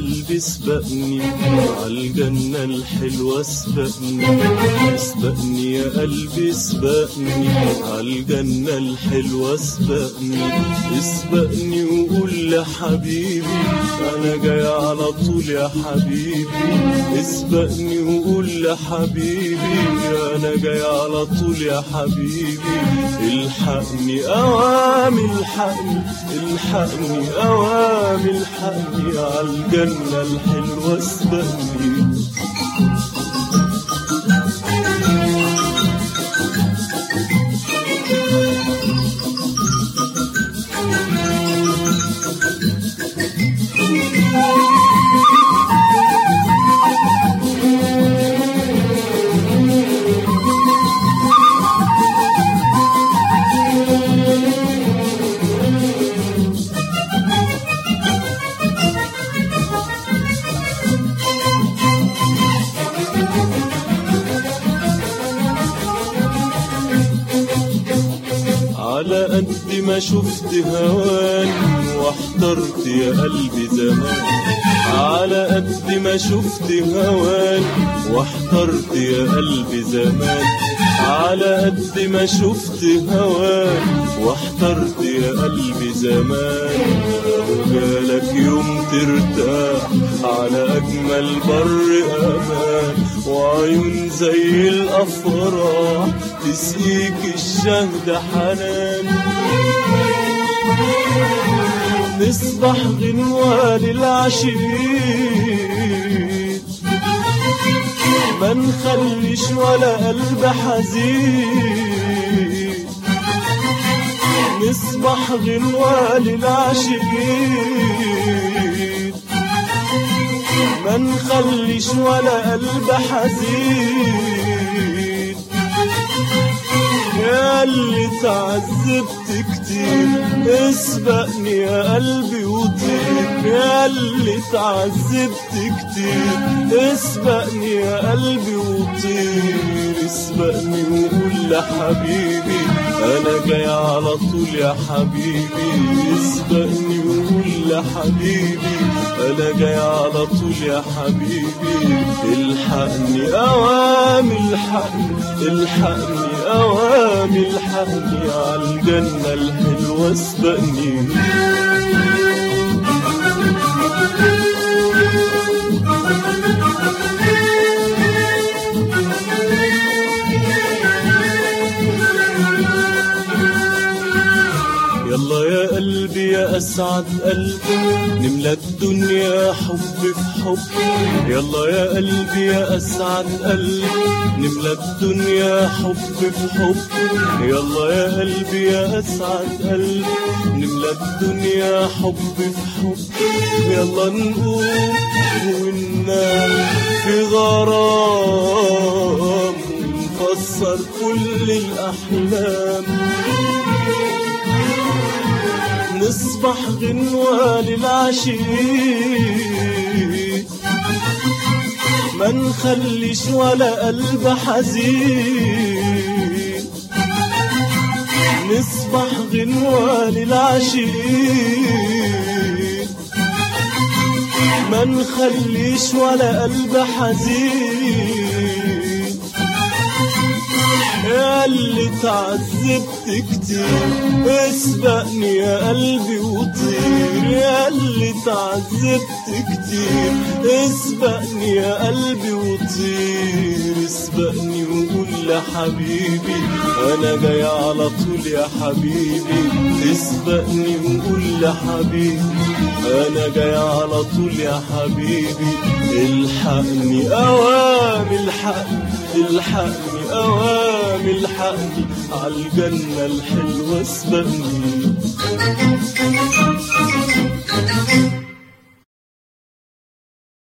قلبي سبقني عالجنة الحلوة سبقني سبقني يا قلبي سبقني عالجنة الحلوة سبقني اسبقني وقول لحبيبي انا جاي على طول يا حبيبي اسبقني وقول لحبيبي انا جاي على طول يا حبيبي الحقني اوامي الحقني الحقني اوامي الحقني عالجنة الحلوة اسبقني على قد ما شفت هوان واحترت يا قلبي زمان على قد ما شفت هوان واحترت يا قلبي زمان على قد ما شفت هوان واحترت يا قلبي زمان وجالك يوم ترتاح على أجمل بر أمان وعيون زي الأفراح تسقيك الشهد حنان نصبح غنوة للعشيق ما نخليش ولا قلب حزين نصبح غنوة للعاشقين ما نخليش ولا قلب حزين يا اللي تعذبت كتير اسبقني يا قلبي وطير يا اللي تعذبت كتير اسبقني يا قلبي وطير اسبقني وقول لحبيبي انا جاي على طول يا حبيبي اسبقني وقول لحبيبي انا جاي على طول يا حبيبي الحقني اوامي الحقني الحقني اوامي الحقني عالجنة الحلوة اسبقني يلا يا قلبي يا أسعد قلبي نملى الدنيا حب في حب يلا يا قلبي يا أسعد قلبي نملى الدنيا حب في حب يلا يا قلبي يا أسعد قلبي نملى الدنيا حب في حب يلا نقوم وننام في غرام ونفسر كل الأحلام نصبح غنوة للعشيق ما نخليش ولا قلب حزين نصبح غنوة للعشيق ما نخليش ولا قلب حزين يا اللي تعذبت كتير اسبقني يا قلبي وطير يا اللي تعذبت كتير اسبقني يا قلبي وطير اسبقني وقول لحبيبي انا جاي على طول يا حبيبي اسبقني وقول لحبيبي انا جاي على طول يا حبيبي الحقني اوامي الحقني الحقني اوامي الحقني عالجنة الحلوة اسبقني